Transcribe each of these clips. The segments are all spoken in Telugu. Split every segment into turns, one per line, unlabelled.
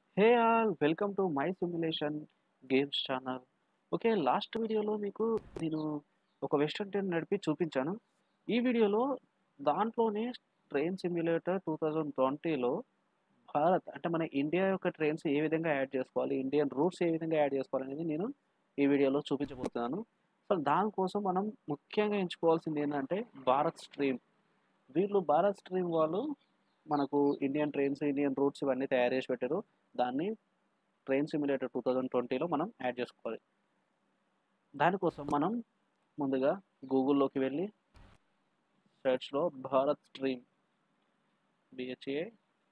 hey all welcome to my simulation games channel okay last వీడియోలో మీకు నేను ఒక వెస్టర్న్ ట్రైన్ నడిపి చూపించాను ఈ వీడియోలో దాంట్లోనే ట్రైన్ సిమ్యులేటర్ టూ థౌజండ్ ట్వంటీలో భారత్ అంటే మన ఇండియా యొక్క ట్రైన్స్ ఏ విధంగా యాడ్ చేసుకోవాలి ఇండియన్ రూట్స్ ఏ విధంగా యాడ్ చేసుకోవాలి అనేది నేను ఈ వీడియోలో చూపించబోతున్నాను సో దానికోసం మనం ముఖ్యంగా ఎంచుకోవాల్సింది ఏంటంటే భారత్ స్ట్రీమ్ వీళ్ళు భారత్ స్ట్రీమ్ వాళ్ళు మనకు ఇండియన్ ట్రైన్స్ ఇండియన్ రూట్స్ ఇవన్నీ తయారు చేసి పెట్టారు దాన్ని ట్రైన్ సిమ్యులేటర్ టూ థౌజండ్ ట్వంటీలో మనం యాడ్ చేసుకోవాలి దానికోసం మనం ముందుగా గూగుల్లోకి వెళ్ళి సెర్చ్లో Bharat stream BHA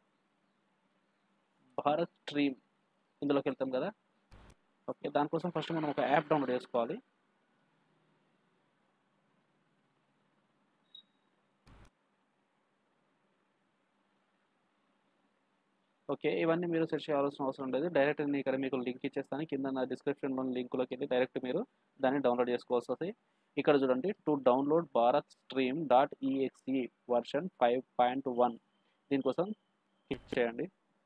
Bharat stream ఇందులోకి వెళ్తాం కదా ఓకే దానికోసం ఫస్ట్ మనం ఒక యాప్ డౌన్లోడ్ చేసుకోవాలి ఓకే ఇవన్నీ మీరు సెర్చ్ చేయాల్సిన అవసరం లేదు డైరెక్ట్ నేను ఇక్కడ మీకు లింక్ ఇచ్చేస్తాను కింద నా డిస్క్రిప్షన్లో లింక్లోకి వెళ్ళి డైరెక్ట్ మీరు దాన్ని డౌన్లోడ్ చేసుకోవాల్సి వస్తుంది ఇక్కడ చూడండి to download Bharat stream dot EXE version five point one దీనికోసం క్లిక్ చేయండి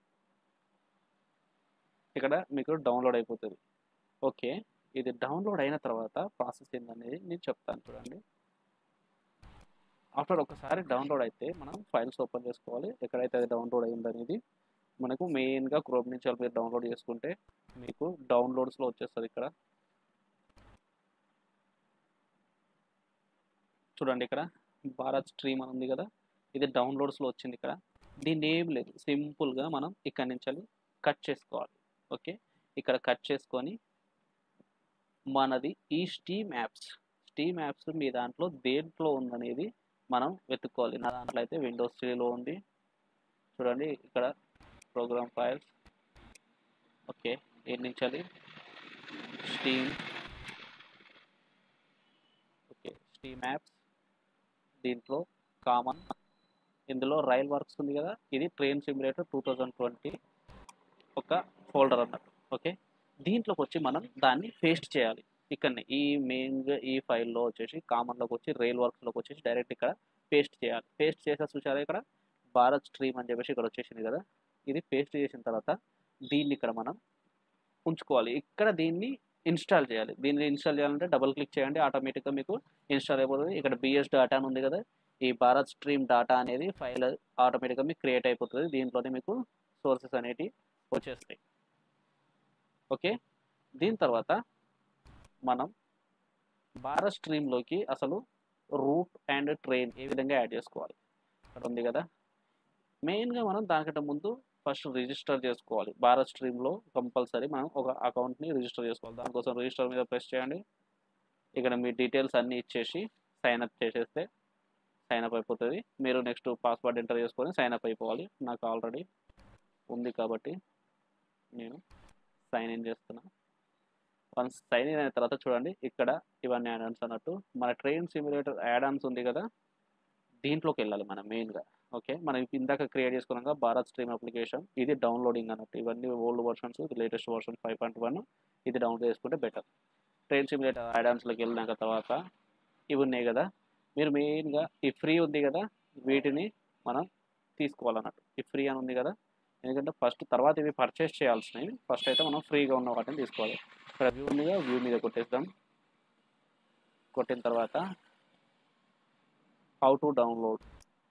ఇక్కడ మీకు డౌన్లోడ్ అయిపోతుంది ఓకే ఇది డౌన్లోడ్ అయిన తర్వాత ప్రాసెస్ ఏందనేది నేను చెప్తాను చూడండి ఆఫ్టర్ ఒకసారి డౌన్లోడ్ అయితే మనం ఫైల్స్ ఓపెన్ చేసుకోవాలి ఎక్కడైతే అది డౌన్లోడ్ అయిందనేది మనకు మెయిన్గా క్రోమ్ నుంచి మీరు డౌన్లోడ్ చేసుకుంటే మీకు డౌన్లోడ్స్లో వచ్చేస్తుంది ఇక్కడ చూడండి ఇక్కడ భారత్ స్ట్రీమ్ అని ఉంది కదా ఇది డౌన్లోడ్స్లో వచ్చింది ఇక్కడ దీన్ని ఏం లేదు సింపుల్గా మనం ఇక్కడ నుంచి కట్ చేసుకోవాలి ఓకే ఇక్కడ కట్ చేసుకొని మనది ఈ స్టీమ్ యాప్స్ స్టీమ్ యాప్స్ మీ దాంట్లో దేంట్లో ఉందనేది మనం వెతుక్కోవాలి నా దాంట్లో అయితే విండోస్ త్రీలో ఉంది చూడండి ఇక్కడ ప్రోగ్రామ్ ఫైల్స్ ఓకే ఏం నుంచి స్టీమ్ ఓకే స్టీమ్ యాప్స్ దీంట్లో కామన్ ఇందులో రైల్ వర్క్స్ ఉంది కదా ఇది train simulator two thousand twenty ఒక ఫోల్డర్ అన్నట్టు ఓకే దీంట్లోకి వచ్చి మనం దాన్ని పేస్ట్ చేయాలి ఇక్కడనే ఈ మెయిన్గా ఈ ఫైల్లో వచ్చేసి కామన్లోకి వచ్చి రైల్ వర్క్స్లోకి వచ్చేసి డైరెక్ట్ ఇక్కడ పేస్ట్ చేయాలి పేస్ట్ చేసే చూసారా ఇక్కడ భారత్ స్ట్రీమ్ అని చెప్పేసి ఇక్కడ వచ్చేసింది కదా ఇది పేస్ట్ చేసిన తర్వాత దీన్ని ఇక్కడ మనం ఉంచుకోవాలి ఇక్కడ దీన్ని ఇన్స్టాల్ చేయాలి దీన్ని ఇన్స్టాల్ చేయాలంటే డబుల్ క్లిక్ చేయండి ఆటోమేటిక్గా మీకు ఇన్స్టాల్ అయిపోతుంది ఇక్కడ బిఎస్ డాటా అని ఉంది కదా ఈ భారత్ స్ట్రీమ్ డాటా అనేది ఫైల్ ఆటోమేటిక్గా మీకు క్రియేట్ అయిపోతుంది దీంట్లోనే మీకు సోర్సెస్ అనేవి వచ్చేస్తాయి ఓకే దీని తర్వాత మనం భారత్ స్ట్రీమ్లోకి అసలు రూట్ అండ్ ట్రైన్ ఏ విధంగా యాడ్ చేసుకోవాలి ఇక్కడ ఉంది కదా మెయిన్గా మనం దానికంటే ముందు ఫస్ట్ రిజిస్టర్ చేసుకోవాలి భారత్ స్ట్రీమ్లో కంపల్సరీ మనం ఒక అకౌంట్ని రిజిస్టర్ చేసుకోవాలి దానికోసం రిజిస్టర్ మీద ప్రెస్ చేయండి ఇక్కడ మీ డీటెయిల్స్ అన్నీ ఇచ్చేసి సైన్ అప్ చేసేస్తే సైన్ అప్ అయిపోతుంది మీరు నెక్స్ట్ పాస్వర్డ్ ఎంటర్ చేసుకొని సైన్ అప్ అయిపోవాలి నాకు ఆల్రెడీ ఉంది కాబట్టి నేను సైన్ ఇన్ చేస్తున్నా వన్స్ సైన్ ఇన్ అయిన తర్వాత చూడండి ఇక్కడ ఇవన్నీ యాడ్ అన్నట్టు మన ట్రైన్ సిమ్యులేటర్ యాడ్ ఆన్స్ ఉంది కదా దీంట్లోకి వెళ్ళాలి మనం మెయిన్గా ఓకే మనం ఇందాక క్రియేట్ చేసుకున్నాక భారత్ స్ట్రీమ్ అప్లికేషన్ ఇది డౌన్లోడింగ్ అన్నట్టు ఇవన్నీ ఓల్డ్ వర్షన్స్ ఇది latest version five point one ఇది డౌన్లోడ్ చేసుకుంటే బెటర్ ట్రైన్ సిమ్యులేటర్ యాడ్ ఆన్స్లోకి వెళ్ళినాక తర్వాత ఇవి ఉన్నాయి కదా మీరు మెయిన్గా ఈ ఫ్రీ ఉంది కదా వీటిని మనం తీసుకోవాలన్నట్టు ఈ ఫ్రీ అని ఉంది కదా ఎందుకంటే ఫస్ట్ తర్వాత ఇవి పర్చేస్ చేయాల్సినవి ఫస్ట్ అయితే మనం ఫ్రీగా ఉన్న వాటిని తీసుకోవాలి ఇక్కడ వ్యూ మీద వ్యూ మీద కొట్టేద్దాం కొట్టిన తర్వాత how to download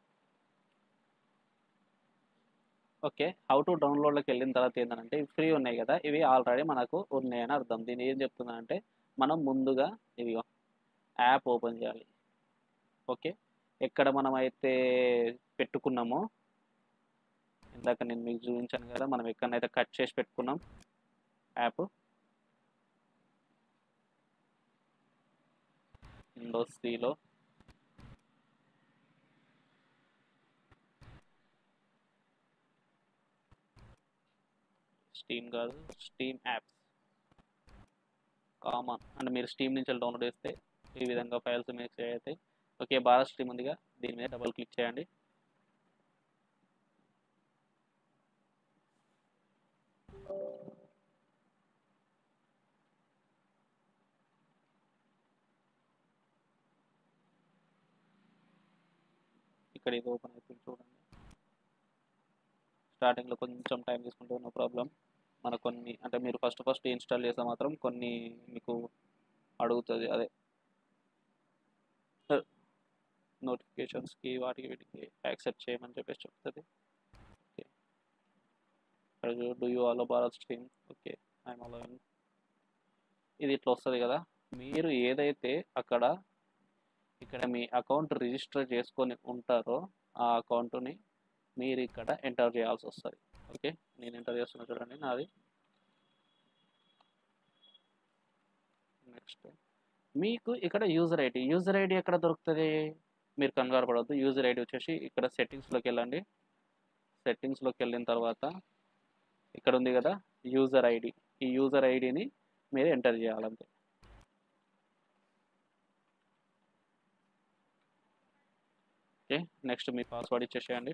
okay how to డౌన్లోడ్లోకి వెళ్ళిన తర్వాత ఏంటంటే ఇవి ఫ్రీ ఉన్నాయి కదా ఇవి ఆల్రెడీ మనకు ఉన్నాయని అర్థం దీని ఏం చెప్తుందంటే మనం ముందుగా ఇవి యాప్ ఓపెన్ చేయాలి ఓకే ఎక్కడ మనం అయితే పెట్టుకున్నామో ఇందాక నేను మీకు చూపించాను కదా మనం ఎక్కడనైతే కట్ చేసి పెట్టుకున్నాం యాప్ విండోస్ సిలో స్టీమ్ కాదు స్టీమ్ యాప్స్ కామన్ అంటే మీరు స్టీమ్ నుంచి డౌన్లోడ్ చేస్తే ఈ విధంగా ఫైల్స్ మీకు అవుతాయి ఓకే భారత్ స్ట్రీమ్ ఉందిగా దీని మీద డబుల్ క్లిక్ చేయండి ఇక్కడ ఇది ఓపెన్ అవుతుంది చూడండి స్టార్టింగ్లో కొంచెం టైం తీసుకుంటే నో ప్రాబ్లం మన కొన్ని అంటే మీరు ఫస్ట్ ఫస్ట్ ఇన్స్టాల్ చేస్తే మాత్రం కొన్ని మీకు అడుగుతుంది అదే నోటిఫికేషన్స్కి వాటికి వీటికి యాక్సెప్ట్ చేయమని చెప్పేసి చెప్తుంది ఓకే డూ యూ ఆలో భారత్ స్ట్రీమ్ ఓకే ఐఎమ్ ఆలో ఇది ఇట్లా వస్తుంది కదా మీరు ఏదైతే అక్కడ ఇక్కడ మీ అకౌంట్ రిజిస్టర్ చేసుకొని ఉంటారో ఆ అకౌంట్ని మీరు ఇక్కడ ఎంటర్ చేయాల్సి వస్తుంది ఓకే నేను ఎంటర్ చేస్తున్నా చూడండి నాది నెక్స్ట్ మీకు ఇక్కడ యూజర్ ఐడి యూజర్ ఐడి ఎక్కడ దొరుకుతుంది మీరు కంగారు పడవద్దు యూజర్ ఐడి వచ్చేసి ఇక్కడ సెట్టింగ్స్లోకి వెళ్ళండి సెట్టింగ్స్లోకి వెళ్ళిన తర్వాత ఇక్కడ ఉంది కదా యూజర్ ఐడి ఈ యూజర్ ఐడిని మీరు ఎంటర్ చేయాలంతే ఓకే నెక్స్ట్ మీ పాస్వర్డ్ ఇచ్చేసేయండి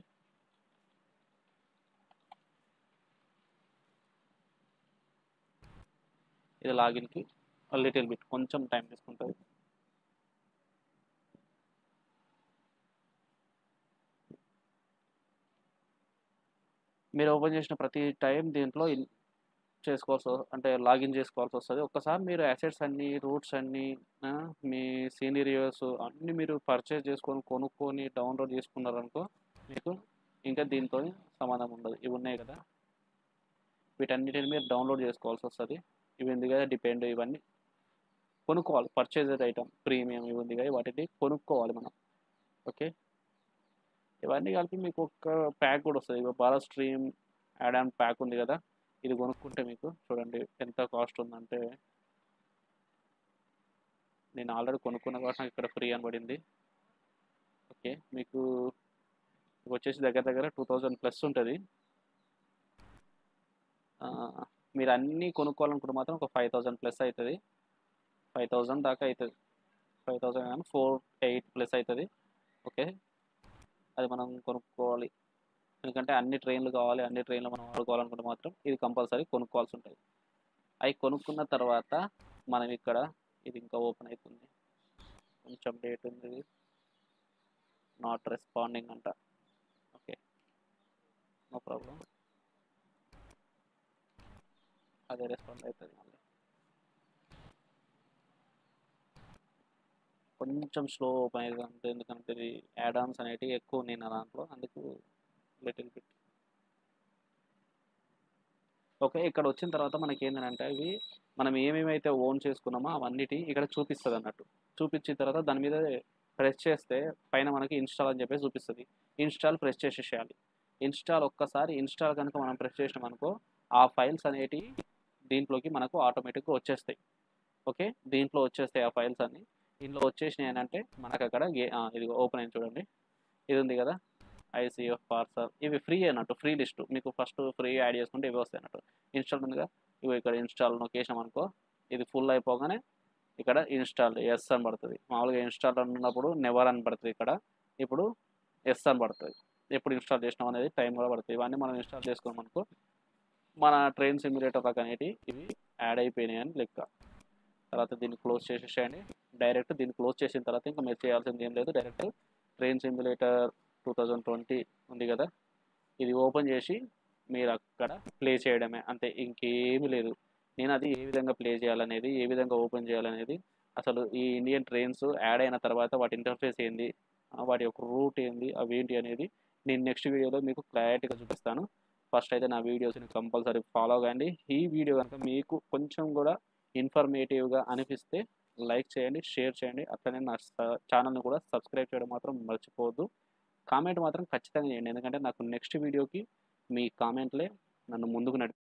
ఇది లాగిన్కి లిటిల్ బిట్ కొంచెం టైం తీసుకుంటుంది మీరు ఓపెన్ చేసిన ప్రతి టైం దీంట్లో ఇన్- చేసుకోవాల్సి వ- అంటే లాగిన్ చేసుకోవాల్సి వస్తుంది ఒక్కసారి మీరు అసెట్స్ అన్ని రూట్స్ అన్ని ఆ, మీ సీనియర్స్ అన్ని మీరు పర్చేస్ చేసుకొని కొనుక్కొని డౌన్లోడ్ చేసుకున్నారనుకో మీకు ఇంకా దీంతో సంబంధం ఉండదు ఇవి ఉన్నాయి కదా వీటన్నిటిని మీరు డౌన్లోడ్ చేసుకోవాల్సి వస్తుంది ఇవి ఉంది కదా డిపెండ్ ఇవన్నీ కొనుక్కోవాలి పర్చేజెడ్ ఐటమ్ ప్రీమియం ఇవి ఉంది కదా వాటిని కొనుక్కోవాలి మనం ఓకే ఇవన్నీ కలిపి మీకు ఒక ప్యాక్ కూడా వస్తుంది ఇక Bharat stream add and pack ఉంది కదా ఇది కొనుక్కుంటే మీకు చూడండి ఎంత కాస్ట్ ఉందంటే నేను ఆల్రెడీ కొనుక్కున్న కాబట్టి నాకు ఇక్కడ ఫ్రీ అని పడింది ఓకే మీకు ఇది వచ్చేసి దగ్గర దగ్గర టూ థౌజండ్ ప్లస్ ఉంటుంది మీరు అన్నీ కొనుక్కోవాలనుకుంటే మాత్రం ఒక ఫైవ్ థౌజండ్ ప్లస్ అవుతుంది ఫైవ్ థౌజండ్ దాకా అవుతుంది ఫైవ్ థౌజండ్ కానీ ఫోర్ ఎయిట్ ప్లస్ అవుతుంది ఓకే అది మనం కొనుక్కోవాలి ఎందుకంటే అన్ని ట్రైన్లు కావాలి అన్ని ట్రైన్లు మనం వాడుకోవాలనుకుంటే మాత్రం ఇది కంపల్సరీ కొనుక్కోవాల్సి ఉంటుంది అవి కొనుక్కున్న తర్వాత మనం ఇక్కడ ఇది ఇంకా ఓపెన్ అవుతుంది కొంచెం డేట్ ఉంది నాట్ రెస్పాండింగ్ అంట ఓకే నో ప్రాబ్లం అదే రెస్పాండ్ అవుతుంది మళ్ళీ కొంచెం స్లో ఓపెన్ అయ్యేది అంతే ఎందుకంటే ఇది యాడ్ ఆన్స్ అనేటివి ఎక్కువ ఉన్నాయి నా దాంట్లో అందుకు లిటిల్ బిట్ ఓకే ఇక్కడ వచ్చిన తర్వాత మనకి ఏంటంటే ఇవి మనం ఏమేమైతే ఓన్ చేసుకున్నామో అవన్నిటి ఇక్కడ చూపిస్తుంది అన్నట్టు చూపించిన తర్వాత దాని మీద ప్రెస్ చేస్తే పైన మనకి ఇన్స్టాల్ అని చెప్పేసి చూపిస్తుంది ఇన్స్టాల్ ప్రెస్ చేసేసేయాలి ఇన్స్టాల్ ఒక్కసారి ఇన్స్టాల్ కనుక మనం ప్రెస్ చేసినాం అనుకో ఆ ఫైల్స్ అనేటివి దీంట్లోకి మనకు ఆటోమేటిక్గా వచ్చేస్తాయి ఓకే దీంట్లో వచ్చేస్తాయి ఆ ఫైల్స్ అన్ని దీంట్లో వచ్చేసినాయి అని అంటే మనకు అక్కడ గే- ఆ, ఇది ఓపెన్ అయింది చూడండి ఇది ఉంది కదా ఐసీఎఫ్ పార్సల్ ఇవి ఫ్రీ అన్నట్టు ఫ్రీ లిస్ట్ మీకు ఫస్ట్ ఫ్రీ యాడ్ చేసుకుంటే ఇవి వస్తాయి అన్నట్టు ఇన్స్టాల్ ఉందిగా ఇవి ఇక్కడ ఇన్స్టాల్ నొక్కేసాం అనుకో ఇది ఫుల్ అయిపోగానే ఇక్కడ ఇన్స్టాల్ ఎస్ అని పడుతుంది మామూలుగా ఇన్స్టాల్ ఉన్నప్పుడు నెవర్ అని పడుతుంది ఇక్కడ ఇప్పుడు ఎస్ అని పడుతుంది ఎప్పుడు ఇన్స్టాల్ చేసినాం అనేది టైం కూడా పడుతుంది ఇవన్నీ మనం ఇన్స్టాల్ చేసుకున్నాం అనుకో మన ట్రైన్ సిమ్యులేటర్ రకం అనేటివి ఇవి యాడ్ అయిపోయినాయి అని లెక్క తర్వాత దీన్ని క్లోజ్ చేసేసేయండి డైరెక్ట్ దీన్ని క్లోజ్ చేసిన తర్వాత ఇంకా మీరు చేయాల్సింది ఏం లేదు direct train simulator two thousand twenty ఉంది కదా ఇది ఓపెన్ చేసి మీరు అక్కడ ప్లే చేయడమే అంతే ఇంకేమీ లేదు నేను అది ఏ విధంగా ప్లే చేయాలనేది ఏ విధంగా ఓపెన్ చేయాలనేది అసలు ఈ ఇండియన్ ట్రైన్స్ యాడ్ అయిన తర్వాత వాటి ఇంటర్ఫేస్ ఏంది ఆ, వాటి యొక్క రూట్ ఏంది అవి ఏంటి అనేది నేను నెక్స్ట్ వీడియోలో మీకు క్లారిటీగా చూపిస్తాను ఫస్ట్ అయితే నా వీడియోస్ని కంపల్సరీ ఫాలో అవ్వండి ఈ వీడియో కనుక మీకు కొంచెం కూడా ఇన్ఫర్మేటివ్గా అనిపిస్తే లైక్ చేయండి షేర్ చేయండి అట్లనే నా ఛానల్ని కూడా సబ్స్క్రైబ్ చేయడం మాత్రం మర్చిపోవద్దు కామెంట్ మాత్రం ఖచ్చితంగా చేయండి ఎందుకంటే నాకు నెక్స్ట్ వీడియోకి మీ కామెంట్లే నన్ను ముందుకు నడిపి